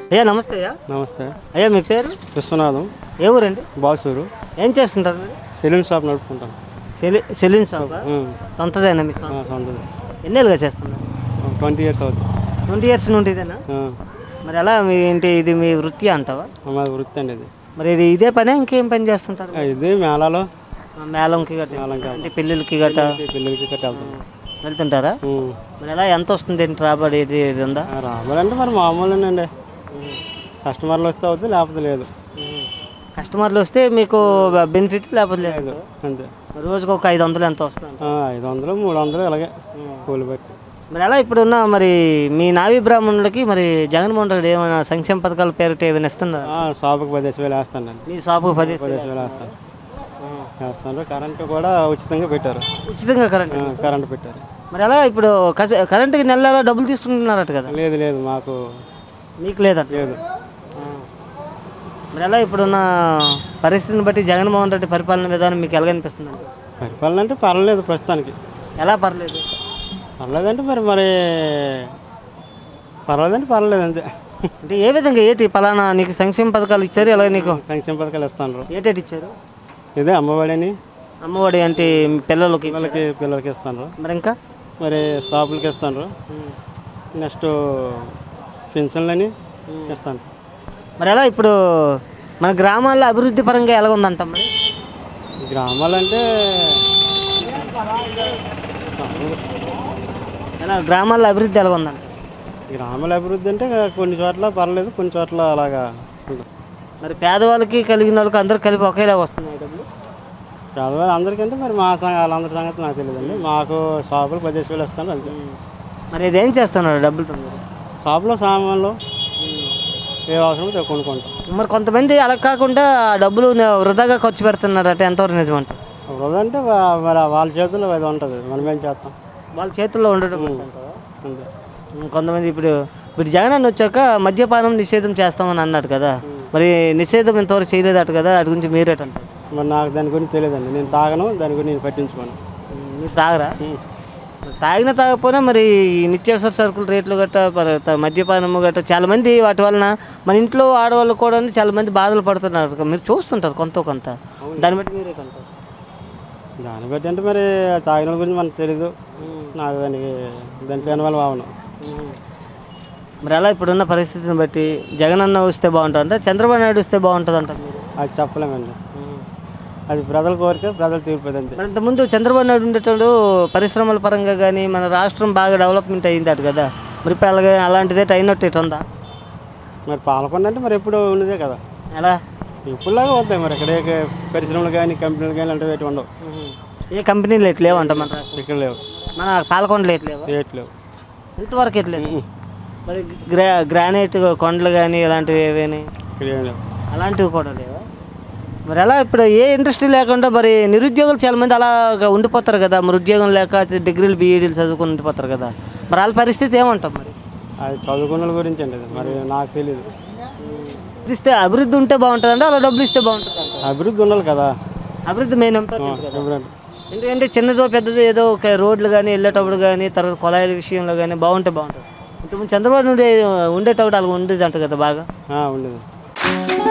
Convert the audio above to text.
అయ్యా నమస్తే అయ్యా నమస్తే అయ్యా మీ పేరు విశ్వనాథం ఏ ఊరండి బాసూరు ఏం చేస్తుంటారు మీరు సెలూన్ షాప్ నడుపుకుంటాను సెలి సెలిన్ షాప్ ఉమ్, సొంతదేనా మీ ఆ, సొంత సొంతది ఎన్నేళ్ళుగా చేస్తున్నారు ట్వంటీ ఇయర్స్ అవుతుంది ట్వంటీ ఇయర్స్ నుండి ఇదేనా ఆ, మరి ఎలా మీ ఏంటి ఇది మీ వృత్తి అంటావా మాది వృత్తి అండి ఇది మరి ఇది ఇదే పనే ఇంకేం పని చేస్తుంటారు ఆ, ఇది మేళాలో ఆ, మేళంకి గట్ట మేళంకి అంటే పెళ్ళిళ్ళకి గట్ట ఈ పిల్లలకి కట్టి వెళ్తాం వెళ్తుంటారా ఉమ్, మరి ఎలా ఎంత వస్తుంది ఏంటి రాబడి ఇది ఇది ఉందా ఆ, రావాలంటే మరి మామూలేనండి కస్టమర్లు వస్తే అవుతుంది లేకపోతే లేదు కస్టమర్లు వస్తే మీకు బెనిఫిట్ లేకపోతే లేదు లేదు అంతే రోజుకు ఒక ఐదు వందలు ఎంత వస్తుంది ఆ, ఐదు వందలు మూడు వందలు ఇలాగే కూలి పెట్టి మరి ఎలా ఇప్పుడున్న మరి మీ నావి బ్రాహ్మణులకి మరి జగన్మోహన్ రెడ్డి ఏమైనా సంక్షేమ పథకాల పేరిట ఏమైనా ఇస్తున్నారు ఆ, షాపుకి పదిహేను వేలు వేస్తానండి మీ షాపుకి పది పదిహేను వేలు వేస్తాను వేస్తాను కరెంటు కూడా ఉచితంగా పెట్టారు ఉచితంగా కరెంట్ ఆ, కరెంటు పెట్టారు మరి ఎలా ఇప్పుడు కస- కరెంటుకి నెల నెల డబ్బులు తీసుకుంటున్నారట కదా లేదు లేదు మాకు మీకు లేదట లేదు ఆ. మరి ఎలా ఇప్పుడున్న పరిస్థితిని బట్టి జగన్మోహన్ రెడ్డి పరిపాలన విధానం మీకు ఎలాగనిపిస్తుంది పరిపాలన అంటే పర్లేదు ప్రస్తుతానికి ఎలా పర్లేదు పర్లేదంటే మరి మరి పర్లేదంటే పర్లేదు అంతే అంటే ఏ విధంగా ఏంటి పలానా నీకు సంక్షేమ పథకాలు ఇచ్చారు ఎలా నీకు సంక్షేమ పథకాలు ఇస్తాను ఏటేటి ఇచ్చారు ఇదే అమ్మఒడిని అమ్మఒడి అంటే మీ పిల్లలకి పిల్లలకి పిల్లలకి ఇస్తాను మరి ఇంకా మరి షాపులకి ఇస్తాను నెక్స్ట్ పెన్షన్లని ఇస్తాను మరి ఎలా ఇప్పుడు మన గ్రామాల్లో అభివృద్ధి పరంగా ఎలా ఉందంట మరి గ్రామాలంటే ఎలా గ్రామాల్లో అభివృద్ధి ఎలా ఉందంట గ్రామాల అభివృద్ధి అంటే కొన్ని చోట్ల పర్లేదు కొన్ని చోట్ల అలాగా ఉంటుంది. మరి పేదవాళ్ళకి కలిగిన వాళ్ళకి అందరూ కలిపి ఒకేలా వస్తున్నాయి డబ్బులు పేదవాళ్ళు అందరికంటే మరి మా సంగ వాళ్ళందరి సంగతి నాకు తెలియదండి మాకు షాపులు పదిహేను వేలు ఇస్తాను అంతే మరి ఇదేం చేస్తున్నారు డబ్బులతో మీరు షాపులో సామాన్లు ఏ అవసరం ఉంటే కొనుక్కుంటాం మరి కొంతమంది అలా కాకుండా ఆ డబ్బులు న- వృధాగా ఖర్చు పెడుతున్నారు అంటే ఎంతవరకు నిజమంట వృధా అంటే వా- మరి వాళ్ళ చేతుల్లో అది ఉంటుంది మనం ఏం చేస్తాం వాళ్ళ చేతుల్లో ఉండడం అంటావా? అంతే ఉమ్, కొంతమంది ఇప్పుడు ఇప్పుడు జగన్ అన్న వచ్చాక మద్యపానం నిషేధం చేస్తామని అన్నాడు కదా మరి నిషేధం ఇంతవరకు చేయలేదట కదా వాటి గురించి మీరేటంటారు మరి నాకు దాని గురించి తెలియదండి నేను తాగను దాని గురించి నేను పట్టించుకోను ఉమ్, మీరు తాగరా ఉమ్. మరి తాగినా తాగకపోయినా మరి ఈ నిత్యావసర సరుకుల రేట్లు గట్ట మరి త- మద్యపానము గట్ట చాలా మంది వాటి వలన మన ఇంట్లో ఆడవాళ్ళు కూడా చాలా మంది బాధలు పడుతున్నారు కదా. మీరు చూస్తుంటారు కొంత కొంత దాన్ని బట్టి మీరేటంటారు దాన్ని బట్టి అంటే మరి తాగిన వాళ్ళ గురించి మనకు తెలీదు నాకు దానికి దానిపైన వాళ్ళు భావన మరి అలా ఇప్పుడున్న పరిస్థితిని బట్టి జగన్ అన్న వస్తే బాగుంటుంది అంటే చంద్రబాబు నాయుడు వస్తే బాగుంటుంది అంటారు మీరు అది చెప్పలేమండి అది ప్రజల కోరిక ప్రజలు తీర్పుది అంతే మరి ఇంతకుముందు చంద్రబాబు నాయుడు ఉండేటప్పుడు పరిశ్రమల పరంగా కానీ మన రాష్ట్రం బాగా డెవలప్మెంట్ అయింది అటు కదా మరి ఇప్పుడు అలాగే అలాంటిదే అయినట్టు ఇటు ఉందా మరి పాలకొండ అంటే మరి ఎప్పుడు ఉన్నదే కదా ఎలా ఇప్పుడులాగా వస్తాయి మరి ఇక్కడ ఏ పరిశ్రమలు కానీ కంపెనీలు కానీ అలాంటివి ఎటు ఉండవు ఏ కంపెనీలు ఎట్లా లేవంట మన రాష్ట్రం ఇక్కడ లేవు మన పాలకొండలు ఎట్లేవా ఏటి లేవు ఇంతవరకు ఎట్లేదు మరి గ్రా గ్రానైట్ కొండలు కానీ ఇలాంటివి ఏవేని ఇక్కడ ఏం లేవు అలాంటివి కూడా లేవా మరి అలా ఇప్పుడు ఏ ఇండస్ట్రీ లేకుండా మరి నిరుద్యోగులు చాలా మంది అలాగా ఉండిపోతారు కదా మరి ఉద్యోగం లేక డిగ్రీలు బీఈడీలు చదువుకొని ఉండిపోతారు కదా మరి వాళ్ళ పరిస్థితి ఏమంటాం మరి అది చదువుకున్న వాళ్ళ గురించి అండి అది మరి నాకు తెలియదు ఇస్తే అభివృద్ధి ఉంటే బాగుంటుంది అంటే అలా డబ్బులు ఇస్తే బాగుంటుంది అంట అభివృద్ధి ఉండాలి కదా అభివృద్ధి మెయిన్ ఇంపార్టెంట్ కదా ఎప్పుడంటే ఎందుకంటే చిన్నదో పెద్దదో ఏదో ఒక రోడ్లు కానీ వెళ్ళేటప్పుడు కానీ తర్వాత కొలాయిల విషయంలో కానీ బాగుంటే బాగుంటుంది ఇంతకుముందు చంద్రబాబు నుండి ఉండేటప్పుడు అలా ఉండేది అంట కదా బాగా ఉండేది